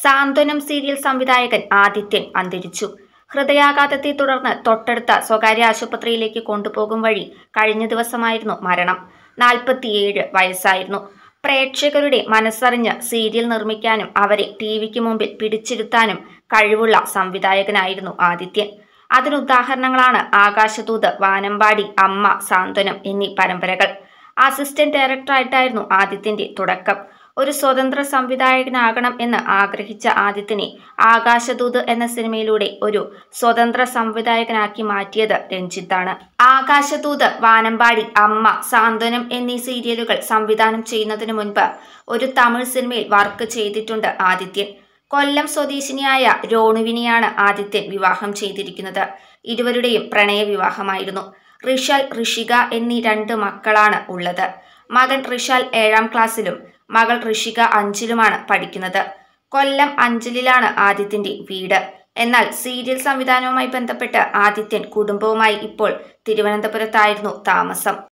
സാന്ത്വനം serial സംവിധായകൻ ആദിത്യൻ അന്തരിച്ചു ഹൃദയാഘാതത്തെ തുടർന്ന് തൊട്ടടുത്ത സ്വകാര്യ ആശുപത്രിയിലേക്ക് കൊണ്ടുപോകും വഴി കഴിഞ്ഞ ദിവസമായിരുന്നു മരണം നാൽപ്പത്തിയേഴ് വയസ്സായിരുന്നു പ്രേക്ഷകരുടെ മനസ്സറിഞ്ഞ് സീരിയൽ നിർമ്മിക്കാനും അവരെ ടി വിക്ക് മുമ്പിൽ പിടിച്ചിരുത്താനും കഴിവുള്ള സംവിധായകനായിരുന്നു ആദിത്യൻ അതിനുദാഹരണങ്ങളാണ് ആകാശദൂത് വാനമ്പാടി അമ്മ സാന്ത്വനം എന്നീ പരമ്പരകൾ അസിസ്റ്റന്റ് ഡയറക്ടറായിട്ടായിരുന്നു ആദിത്യന്റെ തുടക്കം ഒരു സ്വതന്ത്ര സംവിധായകനാകണം എന്ന് ആഗ്രഹിച്ച ആദിത്യനെ ആകാശദൂത് എന്ന സിനിമയിലൂടെ ഒരു സ്വതന്ത്ര സംവിധായകനാക്കി മാറ്റിയത് രഞ്ജിത്താണ് ആകാശദൂത് വാനമ്പാടി അമ്മ സാന്ത്വനം എന്നീ സീരിയലുകൾ സംവിധാനം ചെയ്യുന്നതിനു മുൻപ് ഒരു തമിഴ് സിനിമയിൽ വർക്ക് ചെയ്തിട്ടുണ്ട് ആദിത്യൻ കൊല്ലം സ്വദേശിനിയായ രോണുവിനെയാണ് ആദിത്യൻ വിവാഹം ചെയ്തിരിക്കുന്നത് ഇരുവരുടെയും പ്രണയ വിവാഹമായിരുന്നു ഋഷാൽ ഋഷിക എന്നീ രണ്ട് മക്കളാണ് ഉള്ളത് മകൻ ഋഷാൽ ഏഴാം ക്ലാസ്സിലും മകൾ ഋഷിക അഞ്ചിലുമാണ് പഠിക്കുന്നത് കൊല്ലം അഞ്ചലിലാണ് ആദിത്യന്റെ വീട് എന്നാൽ സീരിയൽ സംവിധാനവുമായി ബന്ധപ്പെട്ട് ആദിത്യൻ കുടുംബവുമായി ഇപ്പോൾ തിരുവനന്തപുരത്തായിരുന്നു താമസം